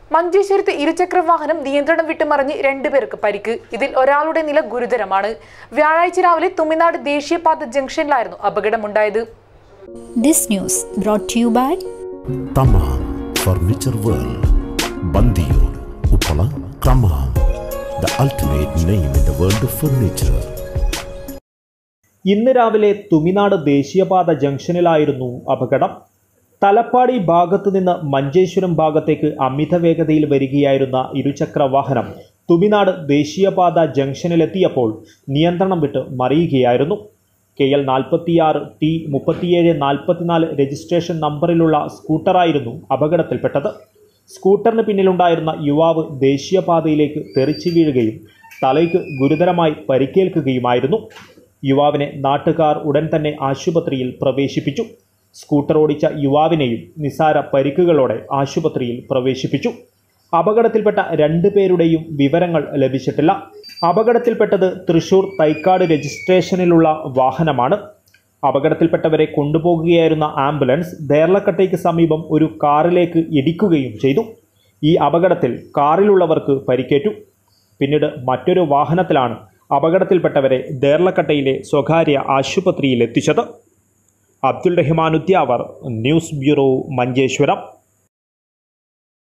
മഞ്ചേശ്വരത്ത് ഇരുചക്ര വാഹനം നിയന്ത്രണം വിട്ടുമറിഞ്ഞ് രണ്ടുപേർക്ക് പരിക്ക് ഇതിൽ ഒരാളുടെ നില ഗുരുതരമാണ് വ്യാഴാഴ്ച രാവിലെ തുമിനാട് ദേശീയപാത ജംഗ്ഷനിലായിരുന്നു അപകടമുണ്ടായത് This news brought to you by Thamam furniture world Bandiyur Uppala Thamam the ultimate name in the world of furniture ഇന്ന് രാവിലെ തുമിനാട് ദേശീയപാത ജംഗ്ഷനിലായിരുന്നു അപകടം തലപ്പാടി ഭാഗത്തു നിന്ന് മഞ്ചേശ്വരം ഭാഗത്തേക്ക് അമിത വേഗതയിൽ വരികയായിരുന്ന ഇരുചക്ര വാഹനം തുമിനാട് ദേശീയപാത ജംഗ്ഷനിലെത്തിയപ്പോൾ നിയന്ത്രണം വിട്ട് മറിയുകയായിരുന്നു കെ എൽ നാൽപ്പത്തിയാറ് ടി മുപ്പത്തിയേഴ് നാൽപ്പത്തിനാല് രജിസ്ട്രേഷൻ നമ്പറിലുള്ള സ്കൂട്ടറായിരുന്നു അപകടത്തിൽപ്പെട്ടത് സ്കൂട്ടറിന് പിന്നിലുണ്ടായിരുന്ന യുവാവ് ദേശീയപാതയിലേക്ക് തെറിച്ചു വീഴുകയും തലയ്ക്ക് ഗുരുതരമായി പരിക്കേൽക്കുകയുമായിരുന്നു യുവാവിനെ നാട്ടുകാർ ഉടൻ തന്നെ ആശുപത്രിയിൽ പ്രവേശിപ്പിച്ചു സ്കൂട്ടർ ഓടിച്ച യുവാവിനെയും നിസാര പരിക്കുകളോടെ ആശുപത്രിയിൽ പ്രവേശിപ്പിച്ചു അപകടത്തിൽപ്പെട്ട രണ്ടു പേരുടെയും വിവരങ്ങൾ ലഭിച്ചിട്ടില്ല അപകടത്തിൽപ്പെട്ടത് തൃശൂർ തൈക്കാട് രജിസ്ട്രേഷനിലുള്ള വാഹനമാണ് അപകടത്തിൽപ്പെട്ടവരെ കൊണ്ടുപോകുകയായിരുന്ന ആംബുലൻസ് ദേർലക്കട്ടയ്ക്ക് സമീപം ഒരു കാറിലേക്ക് ഇടിക്കുകയും ചെയ്തു ഈ അപകടത്തിൽ കാറിലുള്ളവർക്ക് പരിക്കേറ്റു പിന്നീട് മറ്റൊരു വാഹനത്തിലാണ് അപകടത്തിൽപ്പെട്ടവരെ ദേർലക്കട്ടയിലെ സ്വകാര്യ ആശുപത്രിയിൽ എത്തിച്ചത് അബ്ദുൾ റഹ്മാൻ ഉദ്യാവർ ന്യൂസ് ബ്യൂറോ മഞ്ചേശ്വരം